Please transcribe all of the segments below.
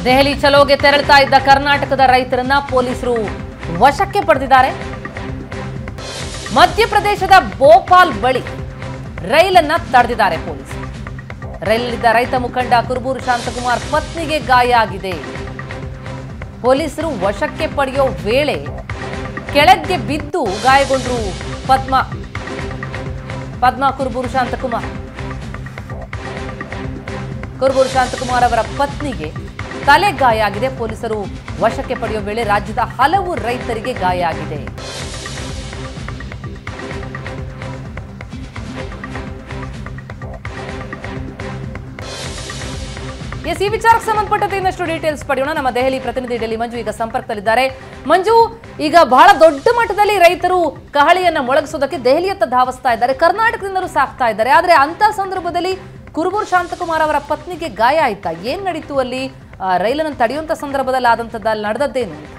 ದೆಹಲಿ ಚಲೋಗೆ ತೆರಳುತ್ತಾ ಇದ್ದ ಕರ್ನಾಟಕದ ರೈತರನ್ನ ಪೊಲೀಸರು ವಶಕ್ಕೆ ಪಡೆದಿದ್ದಾರೆ ಮಧ್ಯಪ್ರದೇಶದ ಭೋಪಾಲ್ ಬಳಿ ರೈಲನ್ನ ತಡೆದಿದ್ದಾರೆ ಪೊಲೀಸರು ರೈಲಲ್ಲಿದ್ದ ರೈತ ಮುಖಂಡ ಕುರುಬೂರು ಶಾಂತಕುಮಾರ್ ಪತ್ನಿಗೆ ಗಾಯ ಆಗಿದೆ ಪೊಲೀಸರು ವಶಕ್ಕೆ ಪಡೆಯೋ ವೇಳೆ ಕೆಳಗೆ ಬಿದ್ದು ಗಾಯಗೊಂಡ್ರು ಪದ್ಮ ಪದ್ಮ ಕುರುಬೂರು ಶಾಂತಕುಮಾರ್ ಕುರುಬೂರು ಶಾಂತಕುಮಾರ್ ಅವರ ಪತ್ನಿಗೆ ತಲೆ ಗಾಯ ಆಗಿದೆ ಪೊಲೀಸರು ವಶಕ್ಕೆ ಪಡೆಯುವ ವೇಳೆ ರಾಜ್ಯದ ಹಲವು ರೈತರಿಗೆ ಗಾಯ ಆಗಿದೆ ಎಸ್ ಈ ವಿಚಾರಕ್ಕೆ ಸಂಬಂಧಪಟ್ಟಂತೆ ಇನ್ನಷ್ಟು ಡೀಟೇಲ್ಸ್ ಪಡೆಯೋಣ ನಮ್ಮ ದೆಹಲಿ ಪ್ರತಿನಿಧಿ ಡೆಲ್ಲಿ ಮಂಜು ಈಗ ಸಂಪರ್ಕದಲ್ಲಿದ್ದಾರೆ ಮಂಜು ಈಗ ಬಹಳ ದೊಡ್ಡ ಮಟ್ಟದಲ್ಲಿ ರೈತರು ಕಹಳಿಯನ್ನ ಮೊಳಗಿಸೋದಕ್ಕೆ ದೆಹಲಿಯತ್ತ ಧಾವಿಸ್ತಾ ಇದ್ದಾರೆ ಕರ್ನಾಟಕದಿಂದಲೂ ಸಾಕ್ತಾ ಇದ್ದಾರೆ ಆದ್ರೆ ಅಂತ ಸಂದರ್ಭದಲ್ಲಿ ಕುರುಬೂರು ಶಾಂತಕುಮಾರ್ ಅವರ ಪತ್ನಿಗೆ ಗಾಯ ಆಯ್ತಾ ಏನ್ ನಡೀತು ಅಲ್ಲಿ ಆ, ರೈಲನ್ನು ತಡೆಯುವಂತ ಸಂದರ್ಭದಲ್ಲಿ ಆದಂತದ್ದು ಅಲ್ಲಿ ನಡೆದದ್ದೇನು ಅಂತ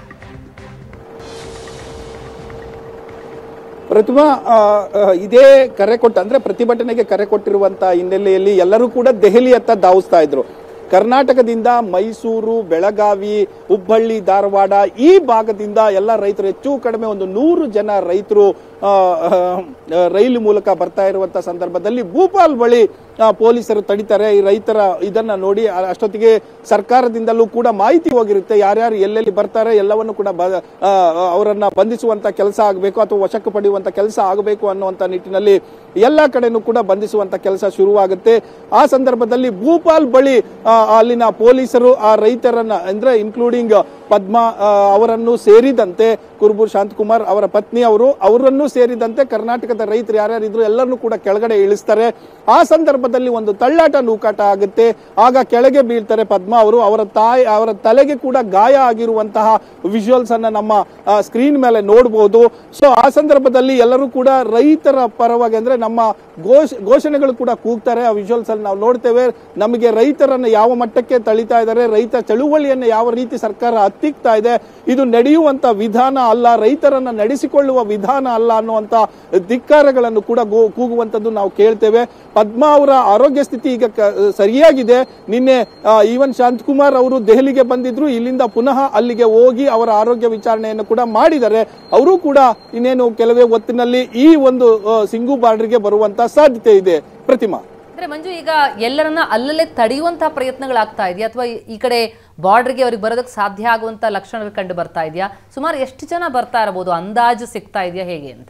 ಪ್ರತಿಮಾ ಆ, ಆ, ಇದೇ ಕರೆ ಕೊಟ್ಟ ಅಂದ್ರೆ ಪ್ರತಿಭಟನೆಗೆ ಕರೆ ಕೊಟ್ಟಿರುವಂತ ಹಿನ್ನೆಲೆಯಲ್ಲಿ ಎಲ್ಲರೂ ಕೂಡ ದೆಹಲಿಯತ್ತ ಧಾವಿಸ್ತಾ ಇದ್ರು ಕರ್ನಾಟಕದಿಂದ ಮೈಸೂರು ಬೆಳಗಾವಿ ಹುಬ್ಬಳ್ಳಿ ಧಾರವಾಡ ಈ ಭಾಗದಿಂದ ಎಲ್ಲ ರೈತರು ಹೆಚ್ಚು ಕಡಿಮೆ ಒಂದು ನೂರು ಜನ ರೈತರು ಆ, ಆ, ರೈಲು ಮೂಲಕ ಬರ್ತಾ ಇರುವಂತ ಸಂದರ್ಭದಲ್ಲಿ ಭೂಪಾಲ್ ಬಳಿ ಆ, ಪೊಲೀಸರು ತಡಿತಾರೆ ಈ ರೈತರ ಇದನ್ನ ನೋಡಿ ಆ- ಅಷ್ಟೊತ್ತಿಗೆ ಸರ್ಕಾರದಿಂದಲೂ ಕೂಡ ಮಾಹಿತಿ ಹೋಗಿರುತ್ತೆ ಯಾರ್ಯಾರು ಎಲ್ಲೆಲ್ಲಿ ಬರ್ತಾರೆ ಎಲ್ಲವನ್ನು ಕೂಡ ಬ- ಆ, ಅವರನ್ನ ಬಂಧಿಸುವಂತ ಕೆಲಸ ಆಗಬೇಕು ಅಥವಾ ವಶಕ್ಕೆ ಪಡೆಯುವಂತ ಕೆಲಸ ಆಗಬೇಕು ಅನ್ನುವಂತ ನಿಟ್ಟಿನಲ್ಲಿ ಎಲ್ಲ ಕಡೆನೂ ಕೂಡ ಬಂಧಿಸುವಂತ ಕೆಲಸ ಶುರುವಾಗುತ್ತೆ ಆ ಸಂದರ್ಭದಲ್ಲಿ ಭೂಪಾಲ್ ಬಳಿ ಆ, ಅಲ್ಲಿನ ಪೊಲೀಸರು ಆ ರೈತರನ್ನ ಅಂದ್ರೆ ಇನ್ಕ್ಲೂಡಿಂಗ್ ಪದ್ಮ ಆ, ಅವರನ್ನು ಸೇರಿದಂತೆ ಕುರುಬೂರ್ ಶಾಂತಕುಮಾರ್ ಅವರ ಪತ್ನಿ ಅವರು ಅವರನ್ನು ಸೇರಿದಂತೆ ಕರ್ನಾಟಕದ ರೈತರು ಯಾರ್ಯಾರು ಇದ್ರು ಎಲ್ಲರನ್ನೂ ಕೂಡ ಕೆಳಗಡೆ ಇಳಿಸ್ತಾರೆ ಆ ಸಂದರ್ಭದಲ್ಲಿ ಒಂದು ತಳ್ಳಾಟ ನೂಕಾಟ ಆಗುತ್ತೆ ಆಗ ಕೆಳಗೆ ಬೀಳ್ತಾರೆ ಪದ್ಮ ಅವರು ಅವರ ತಾಯಿ ಅವರ ತಲೆಗೆ ಕೂಡ ಗಾಯ ಆಗಿರುವಂತಹ ವಿಜುವಲ್ಸ್ ಅನ್ನ ನಮ್ಮ ಸ್ಕ್ರೀನ್ ಮೇಲೆ ನೋಡಬಹುದು ಸೊ ಆ ಸಂದರ್ಭದಲ್ಲಿ ಎಲ್ಲರೂ ಕೂಡ ರೈತರ ಪರವಾಗಿ ಅಂದ್ರೆ ನಮ್ಮ ಘೋಷ ಘೋಷಣೆಗಳು ಕೂಡ ಕೂಗ್ತಾರೆ ಆ ವಿಜುವಲ್ಸ್ ಅಲ್ಲಿ ನಾವು ನೋಡ್ತೇವೆ ನಮಗೆ ರೈತರನ್ನ ಯಾವ ಮಟ್ಟಕ್ಕೆ ತಳಿತಾ ಇದ್ದಾರೆ ರೈತ ಚಳುವಳಿಯನ್ನ ಯಾವ ರೀತಿ ಸರ್ಕಾರ ಹತ್ತಿಕ್ತಾ ಇದೆ ಇದು ನಡೆಯುವಂತ ವಿಧಾನ ಅಲ್ಲ ರೈತರನ್ನ ನಡೆಸಿಕೊಳ್ಳುವ ವಿಧಾನ ಅಲ್ಲ ಅನ್ನುವಂತ ಧಿಕ್ಕಾರಗಳನ್ನು ಕೂಡ ಗೋ- ಕೂಗುವಂತದ್ದು ನಾವು ಕೇಳ್ತೇವೆ ಪದ್ಮಾ ಅವರ ಆರೋಗ್ಯ ಸ್ಥಿತಿ ಈಗ ಕ- ಸರಿಯಾಗಿದೆ ನಿನ್ನೆ ಈವನ್ ಶಾಂತಕುಮಾರ್ ಅವರು ದೆಹಲಿಗೆ ಬಂದಿದ್ರು ಇಲ್ಲಿಂದ ಪುನಃ ಅಲ್ಲಿಗೆ ಹೋಗಿ ಅವರ ಆರೋಗ್ಯ ವಿಚಾರಣೆಯನ್ನು ಕೂಡ ಮಾಡಿದ್ದಾರೆ ಅವರು ಕೂಡ ಇನ್ನೇನು ಕೆಲವೇ ಹೊತ್ತಿನಲ್ಲಿ ಈ ಒಂದು ಆ, ಸಿಂಗು ಬಾರ್ಡರ್ಗೆ ಬರುವಂತ ಸಾಧ್ಯತೆ ಇದೆ ಪ್ರತಿಮಾ ಅಂದ್ರೆ ಮಂಜು ಈಗ ಎಲ್ಲರನ್ನ ಅಲ್ಲಲ್ಲೇ ತಡೆಯುವಂತಹ ಪ್ರಯತ್ನಗಳಾಗ್ತಾ ಇದೆಯಾ ಅಥವಾ ಈ ಕಡೆ ಬಾರ್ಡರ್ಗೆ ಅವ್ರಿಗೆ ಬರೋದಕ್ಕೆ ಸಾಧ್ಯ ಆಗುವಂತ ಲಕ್ಷಣಗಳು ಕಂಡು ಬರ್ತಾ ಇದೆಯಾ ಸುಮಾರು ಎಷ್ಟು ಜನ ಬರ್ತಾ ಇರಬಹುದು ಅಂದಾಜು ಸಿಗ್ತಾ ಇದೆಯಾ ಹೇಗೆ ಅಂತ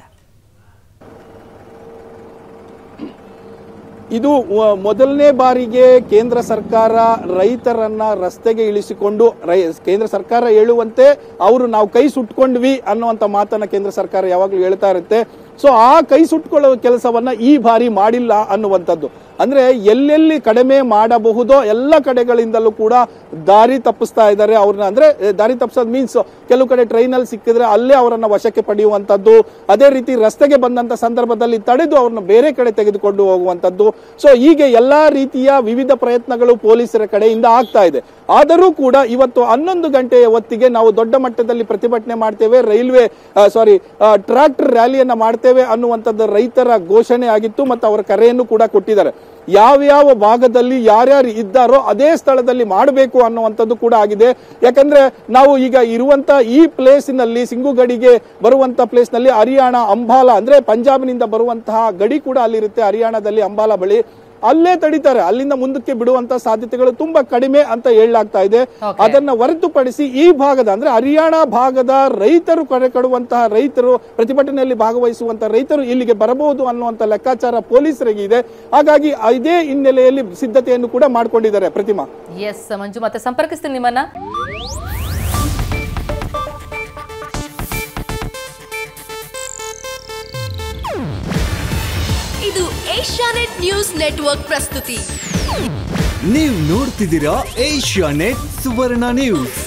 ಇದು ವ- ಮೊದಲನೇ ಬಾರಿಗೆ ಕೇಂದ್ರ ಸರ್ಕಾರ ರೈತರನ್ನ ರಸ್ತೆಗೆ ಇಳಿಸಿಕೊಂಡು ರೈ ಕೇಂದ್ರ ಸರ್ಕಾರ ಹೇಳುವಂತೆ ಅವರು ನಾವು ಕೈ ಸುಟ್ಕೊಂಡ್ವಿ ಅನ್ನುವಂತ ಮಾತನ್ನ ಕೇಂದ್ರ ಸರ್ಕಾರ ಯಾವಾಗಲೂ ಹೇಳ್ತಾ ಇರುತ್ತೆ ಸೊ ಆ ಕೈ ಸುಟ್ಕೊಳ್ಳೋ ಕೆಲಸವನ್ನ ಈ ಬಾರಿ ಮಾಡಿಲ್ಲ ಅನ್ನುವಂಥದ್ದು ಅಂದ್ರೆ ಎಲ್ಲೆಲ್ಲಿ ಕಡಿಮೆ ಮಾಡಬಹುದೋ ಎಲ್ಲ ಕಡೆಗಳಿಂದಲೂ ಕೂಡ ದಾರಿ ತಪ್ಪಿಸ್ತಾ ಇದ್ದಾರೆ ಅವ್ರನ್ನ ಅಂದ್ರೆ ಎ, ದಾರಿ ತಪ್ಪಿಸೋದು ಮೀನ್ಸ್ ಕೆಲವು ಕಡೆ ಟ್ರೈನಲ್ಲಿ ಸಿಕ್ಕಿದ್ರೆ ಅಲ್ಲೇ ಅವರನ್ನ ವಶಕ್ಕೆ ಪಡೆಯುವಂತದ್ದು ಅದೇ ರೀತಿ ರಸ್ತೆಗೆ ಬಂದಂತ ಸಂದರ್ಭದಲ್ಲಿ ತಡೆದು ಅವ್ರನ್ನ ಬೇರೆ ಕಡೆ ತೆಗೆದುಕೊಂಡು ಹೋಗುವಂತದ್ದು ಸೊ ಹೀಗೆ ಎಲ್ಲಾ ರೀತಿಯ ವಿವಿಧ ಪ್ರಯತ್ನಗಳು ಪೊಲೀಸರ ಕಡೆಯಿಂದ ಆಗ್ತಾ ಇದೆ ಆದರೂ ಕೂಡ ಇವತ್ತು ಹನ್ನೊಂದು ಗಂಟೆಯ ಹೊತ್ತಿಗೆ ನಾವು ದೊಡ್ಡ ಮಟ್ಟದಲ್ಲಿ ಪ್ರತಿಭಟನೆ ಮಾಡ್ತೇವೆ ರೈಲ್ವೆ ಸಾರಿ ಟ್ರಾಕ್ಟರ್ ರ್ಯಾಲಿಯನ್ನ ಮಾಡ್ತೇವೆ ಅನ್ನುವಂಥದ್ದು ರೈತರ ಘೋಷಣೆ ಆಗಿತ್ತು ಮತ್ತು ಅವರ ಕರೆಯನ್ನು ಕೂಡ ಕೊಟ್ಟಿದ್ದಾರೆ ಯಾವ್ಯಾವ ಭಾಗದಲ್ಲಿ ಯಾರ್ಯಾರು ಇದ್ದಾರೋ ಅದೇ ಸ್ಥಳದಲ್ಲಿ ಮಾಡಬೇಕು ಅನ್ನುವಂಥದ್ದು ಕೂಡ ಆಗಿದೆ ಯಾಕಂದ್ರೆ ನಾವು ಈಗ ಇರುವಂತ ಈ ಪ್ಲೇಸಿನಲ್ಲಿ ಸಿಂಗುಗಡಿಗೆ ಬರುವಂತ ಪ್ಲೇಸ್ನಲ್ಲಿ ಹರಿಯಾಣ ಅಂಬಾಲ ಅಂದ್ರೆ ಪಂಜಾಬ್ನಿಂದ ಬರುವಂತಹ ಗಡಿ ಕೂಡ ಅಲ್ಲಿರುತ್ತೆ ಹರಿಯಾಣದಲ್ಲಿ ಅಂಬಾಲ ಬಳಿ ಅಲ್ಲೇ ತಡಿತಾರೆ ಅಲ್ಲಿಂದ ಮುಂದಕ್ಕೆ ಬಿಡುವಂತ ಸಾಧ್ಯತೆಗಳು ತುಂಬಾ ಕಡಿಮೆ ಅಂತ ಹೇಳಲಾಗ್ತಾ ಇದೆ Okay. ಅದನ್ನ ಹೊರತುಪಡಿಸಿ ಈ ಭಾಗದ ಅಂದ್ರೆ ಹರಿಯಾಣ ಭಾಗದ ರೈತರು ಕರೆ ಕೊಡುವಂತಹ ರೈತರು ಪ್ರತಿಭಟನೆಯಲ್ಲಿ ಭಾಗವಹಿಸುವಂತ ರೈತರು ಇಲ್ಲಿಗೆ ಬರಬಹುದು ಅನ್ನುವಂತ ಲೆಕ್ಕಾಚಾರ ಪೊಲೀಸರಿಗೆ ಇದೆ ಹಾಗಾಗಿ ಇದೇ ಹಿನ್ನೆಲೆಯಲ್ಲಿ ಸಿದ್ಧತೆಯನ್ನು ಕೂಡ ಮಾಡ್ಕೊಂಡಿದ್ದಾರೆ ಪ್ರತಿಮಾ ಎಸ್ ಮಂಜು ಮತ್ತೆ ಸಂಪರ್ಕಿಸ್ತೀನಿ ನಿಮ್ಮನ್ನ ಇದು ಏಷ್ಯಾನೆಟ್ ನ್ಯೂಸ್ ನೆಟ್ವರ್ಕ್ ಪ್ರಸ್ತುತಿ ನೀವು ನೋಡ್ತಿದ್ದೀರಾ ಏಷ್ಯಾ ನೆಟ್ ಸುವರ್ಣ ನ್ಯೂಸ್